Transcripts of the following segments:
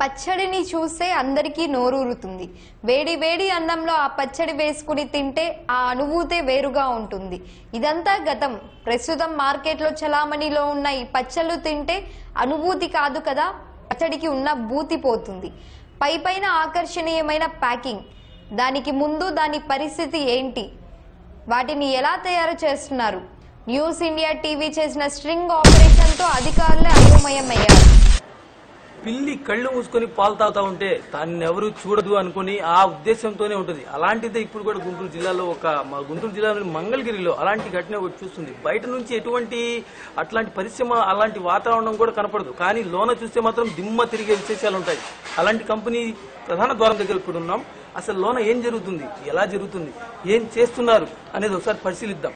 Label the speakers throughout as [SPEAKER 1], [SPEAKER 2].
[SPEAKER 1] పచ్చడిని చూస్తే అందరికీ నోరూరుతుంది వేడి వేడి అన్నంలో ఆ పచ్చడి వేసుకుని తింటే ఆ అనుభూతే వేరుగా ఉంటుంది ఇదంతా గతం ప్రస్తుతం మార్కెట్లో చలామణిలో ఉన్న ఈ పచ్చళ్ళు తింటే అనుభూతి కాదు కదా పచ్చడికి ఉన్న భూతి పోతుంది పై పైన ఆకర్షణీయమైన ప్యాకింగ్ దానికి ముందు దాని పరిస్థితి ఏంటి వాటిని ఎలా తయారు చేస్తున్నారు న్యూస్ ఇండియా టీవీ చేసిన స్ట్రింగ్ ఆపరేషన్ తో అధికారులే అయోమయమయ్యారు
[SPEAKER 2] పిల్లి కళ్ళు మూసుకొని పాలు తాగుతా ఉంటే దాన్ని ఎవరు చూడదు అనుకుని ఆ ఉద్దేశంతోనే ఉంటుంది అలాంటిదే ఇప్పుడు కూడా గుంటూరు జిల్లాలో ఒక మా గుంటూరు జిల్లాలోని మంగళగిరిలో అలాంటి ఘటన ఒకటి చూస్తుంది బయట నుంచి ఎటువంటి అట్లాంటి పరిశ్రమ అలాంటి వాతావరణం కూడా కనపడదు కానీ లోన చూస్తే మాత్రం దిమ్మ తిరిగే విశేషాలు ఉంటాయి అలాంటి కంపెనీ ప్రధాన ద్వారం దగ్గర ఇప్పుడు ఉన్నాం అసలు లోన ఏం జరుగుతుంది ఎలా జరుగుతుంది ఏం చేస్తున్నారు అనేది ఒకసారి పరిశీలిద్దాం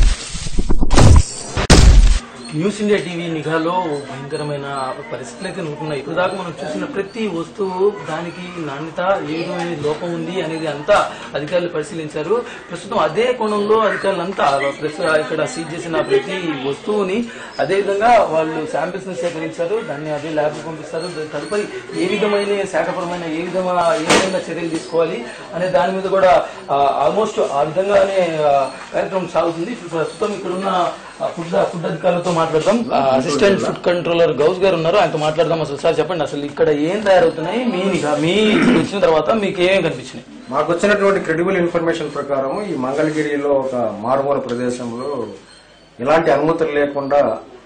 [SPEAKER 2] న్యూస్ ఇండియా టీవీ నిఘాలో భయంకరమైన పరిస్థితులు అయితే ఉంటున్నాయి ఇప్పుడు దాకా మనం చూసిన ప్రతి వస్తువు దానికి నాణ్యత ఏ విధమైన లోపం ఉంది అనేది అంతా అధికారులు పరిశీలించారు ప్రస్తుతం అదే కోణంలో అధికారులు అంతా ప్రస్తుతం ఇక్కడ సీజ్ చేసిన ప్రతి వస్తువుని అదే విధంగా వాళ్ళు శాంపిల్స్ ని సేకరించారు దాన్ని అదే ల్యాబ్ పంపిస్తారు దాని తదుపరి ఏ విధమైన శాఖపరమైన ఏ విధమైన ఏ విధంగా చర్యలు తీసుకోవాలి అనే దాని మీద కూడా ఆల్మోస్ట్ ఆ విధంగానే ఆ, కార్యక్రమం సాగుతుంది ఇప్పుడు ప్రస్తుతం ఇక్కడున్న ఆ, ఫుడ్ ఫుడ్ అధికారులతో మాట్లాడదాం ఆ, అసిస్టెంట్ ఫుడ్ కంట్రోలర్ గౌస్ గారు ఉన్నారు ఆయనతో మాట్లాడదాం అసలు సార్ చెప్పండి అసలు ఇక్కడ ఏం తయారవుతున్నాయి మీ నిఘా- మీ ఇక్కడ వచ్చిన తర్వాత మీకు ఏమేమి కనిపించినాయి
[SPEAKER 3] మాకు వచ్చినటువంటి క్రెడిబుల్ ఇన్ఫర్మేషన్ ప్రకారం ఈ మంగళగిరిలో ఒక మారుమూల ప్రదేశంలో ఎలాంటి అనుమతులు లేకుండా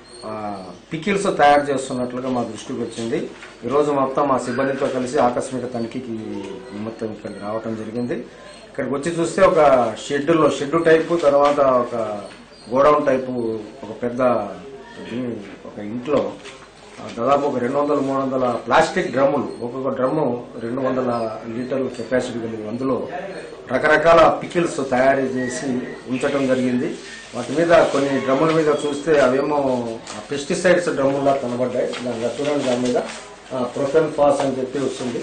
[SPEAKER 3] పికిల్స్ తయారు చేస్తున్నట్లుగా మా దృష్టికి వచ్చింది ఈరోజు మొత్తం మా సిబ్బందితో కలిసి ఆకస్మిక తనిఖీకి మొత్తం ఇక్కడికి రావటం జరిగింది ఇక్కడికి వచ్చి చూస్తే ఒక షెడ్యూల్లో షెడ్ టైపు తర్వాత ఒక గోడౌన్ టైపు ఒక పెద్ద ఇది- ఒక ఇంట్లో ఆ, దాదాపు ఒక రెండు వందల మూడు వందల ప్లాస్టిక్ డ్రమ్ములు ఒక్కొక్క డ్రమ్ము రెండు వందల లీటర్ల కెపాసిటీ కలిగి అందులో రకరకాల పికిల్స్ తయారు చేసి ఉంచడం జరిగింది వాటి మీద కొన్ని డ్రమ్ముల మీద చూస్తే అవేమో పెస్టిసైడ్స్ డ్రమ్ములా కనబడ్డాయి దాని చూడండి దాని మీద ప్రొఫెన్ ఫాస్ అని చెప్పి వచ్చింది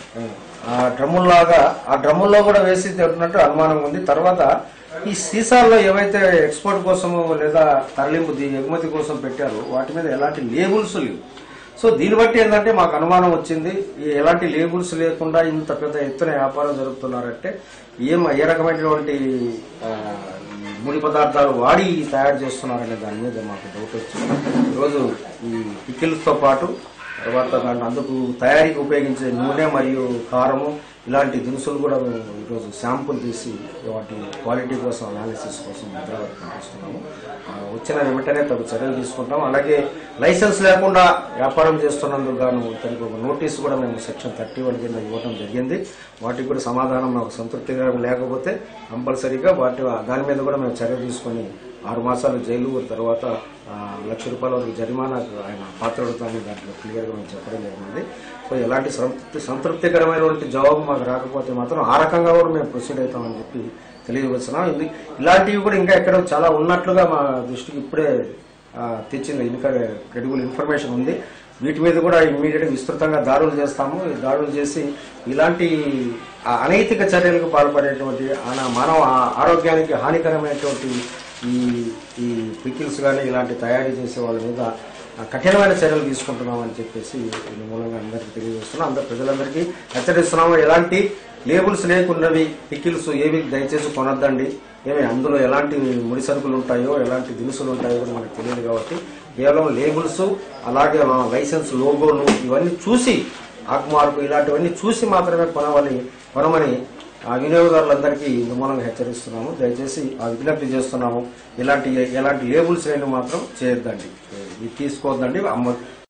[SPEAKER 3] ఆ డ్రమ్ముల్లాగా ఆ డ్రమ్ముల్లో కూడా వేసి తింటున్నట్టు అనుమానం ఉంది తర్వాత ఈ సీసాల్లో ఏవైతే ఎక్స్పోర్ట్ కోసము లేదా తరలింపు దీ- ఎగుమతి కోసం పెట్టారో వాటి మీద ఎలాంటి లేబుల్స్ లేవు సో దీన్ని బట్టి ఏంటంటే మాకు అనుమానం వచ్చింది ఈ ఎలాంటి లేబుల్స్ లేకుండా ఇంత పెద్ద ఎత్తున వ్యాపారం జరుపుతున్నారంటే ఏం ఏ రకమైనటువంటి ఆ, ఈ ముడి పదార్థాలు వాడి తయారు చేస్తున్నారనే దాని మీద మాకు డౌట్ వచ్చింది ఈరోజు ఈ పికిల్స్తో పాటు తర్వాత దాంట్లో అందుకు తయారీకి ఉపయోగించే నూనె మరియు కారము ఇలాంటి దినుసులు కూడా మేము ఈరోజు శాంపుల్ తీసి వాటి క్వాలిటీ కోసం అనాలిసిస్ కోసం హైదరాబాద్ పంపిస్తున్నాము ఆ, వచ్చిన వెంటనే తగు చర్యలు తీసుకుంటాం అలాగే లైసెన్స్ లేకుండా వ్యాపారం చేస్తున్నందుకు గాను తనకు ఒక నోటీస్ కూడా మేము సెక్షన్ థర్టీ వన్ కింద ఇవ్వడం జరిగింది వాటికి కూడా సమాధానం మాకు సంతృప్తిగా లేకపోతే కంపల్సరీగా వాటి దాని మీద కూడా మేము చర్య తీసుకొని ఆరు మాసాలు జైలు తర్వాత ఆ, లక్ష రూపాయల వరకు జరిమానా ఆయన పాత్రడుతామని దాంట్లో క్లియర్గా మేము చెప్పడం జరిగింది సో ఎలాంటి సంతృప్తి సంతృప్తికరమైనటువంటి జవాబు మాకు రాకపోతే మాత్రం ఆ రకంగా కూడా మేము ప్రొసీడ్ అవుతామని చెప్పి తెలియవచ్చున్నాం ఇది ఇలాంటివి కూడా ఇంకా ఎక్కడో చాలా ఉన్నట్లుగా మా దృష్టికి ఇప్పుడే ఆ, తెచ్చింది ఇంకా క్రెడిబుల్ ఇన్ఫర్మేషన్ ఉంది వీటి మీద కూడా ఇమ్మీడియట్ విస్తృతంగా దాడులు చేస్తాము ఈ దాడులు చేసి ఇలాంటి ఆ, అనైతిక చర్యలకు పాల్పడేటువంటి ఆన- మానవ ఆ- ఆరోగ్యానికి హానికరమైనటువంటి ఈ ఈ పికిల్స్ కానీ ఇలాంటి తయారీ చేసే వాళ్ళ మీద ఆ, కఠినమైన చర్యలు తీసుకుంటున్నామని చెప్పేసి దీని మూలంగా అందరికీ తెలియజేస్తున్నాం అందరు ప్రజలందరికీ హెచ్చరిస్తున్నాము ఎలాంటి లేబుల్స్ లేకున్నవి పికిల్స్ ఏవి దయచేసి కొనొద్దండి ఏమి అందులో ఎలాంటి ముడి సరుకులు ఉంటాయో ఎలాంటి దినుసులు ఉంటాయో కూడా మనకు తెలియదు కాబట్టి కేవలం లేబుల్స్ అలాగే మన లైసెన్స్ లోగోలు ఇవన్నీ చూసి ఆకుమార్పు ఇలాంటివన్నీ చూసి మాత్రమే కొనవని కొనమని ఆ వినియోగదారులందరికీ ఇందు మూలంగా హెచ్చరిస్తున్నాము దయచేసి ఆ విజ్ఞప్తి చేస్తున్నాము ఇలాంటి ఎలాంటి లేబుల్స్ లేని మాత్రం చేయొద్దండి ఇది తీసుకోవద్దండి అమ్మ